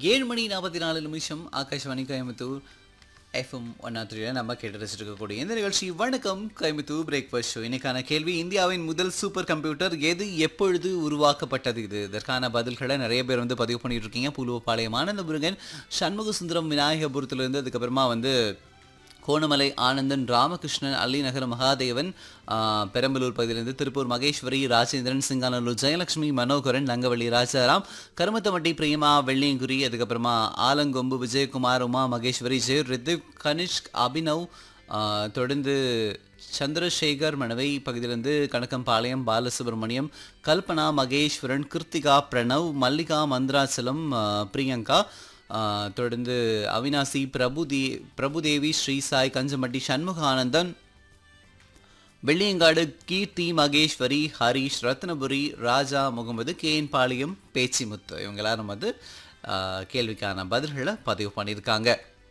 ஏழு மணி நாற்பத்தி நாலு நிமிஷம் ஆகாஷ்வாணி கோயம்புத்தூர் எஃப்எம் ஒன் த்ரீல நம்ம கேட்டு ரசிச்சுட்டு இருக்கக்கூடிய இந்த நிகழ்ச்சி வணக்கம் கோயம்புத்தூர் பிரேக்ஃபாஸ்ட் ஷோ இன்னைக்கான கேள்வி இந்தியாவின் முதல் சூப்பர் கம்ப்யூட்டர் எது எப்பொழுது உருவாக்கப்பட்டது இது இதற்கான பதில்களை நிறைய பேர் வந்து பதிவு பண்ணிட்டு இருக்கீங்க பூலுவப்பாளையம் ஆனந்த முருகன் சண்முக சுந்தரம் விநாயகபுரத்துலேருந்து அதுக்கப்புறமா வந்து கோணமலை ஆனந்தன் ராமகிருஷ்ணன் அள்ளிநகர் மகாதேவன் ஆ, பெரம்பலூர் பகுதியிலிருந்து திருப்பூர் மகேஸ்வரி ராஜேந்திரன் சிங்கானல்லூர் ஜெயலட்சுமி மனோகரன் நங்கவள்ளி ராஜாராம் கருமத்தமட்டி பிரியமா வெள்ளியங்குரி அதுக்கப்புறமா ஆலங்கொம்பு விஜயகுமார் உமா மகேஸ்வரி ஜெய் ரித்திக் கனிஷ்க் அபினவ் ஆ, தொடர்ந்து சந்திரசேகர் மணவை பகுதியிலிருந்து கணக்கம்பாளையம் பாலசுப்ரமணியம் கல்பனா மகேஸ்வரன் கிருத்திகா பிரணவ் மல்லிகா மந்திராச்சலம் ஆ, பிரியங்கா ஆஹ் தொடர்ந்து அவினாசி பிரபுதே பிரபுதேவி ஸ்ரீசாய் கஞ்சமட்டி சண்முகானந்தன் வெள்ளியங்காடு கீர்த்தி மகேஸ்வரி ஹரிஷ் ரத்னபுரி ராஜா முகமது கேஎன் பாளையம் பேச்சிமுத்து இவங்க எல்லாரும் வந்து ஆஹ் கேள்விக்கான பதில்களை பதிவு பண்ணியிருக்காங்க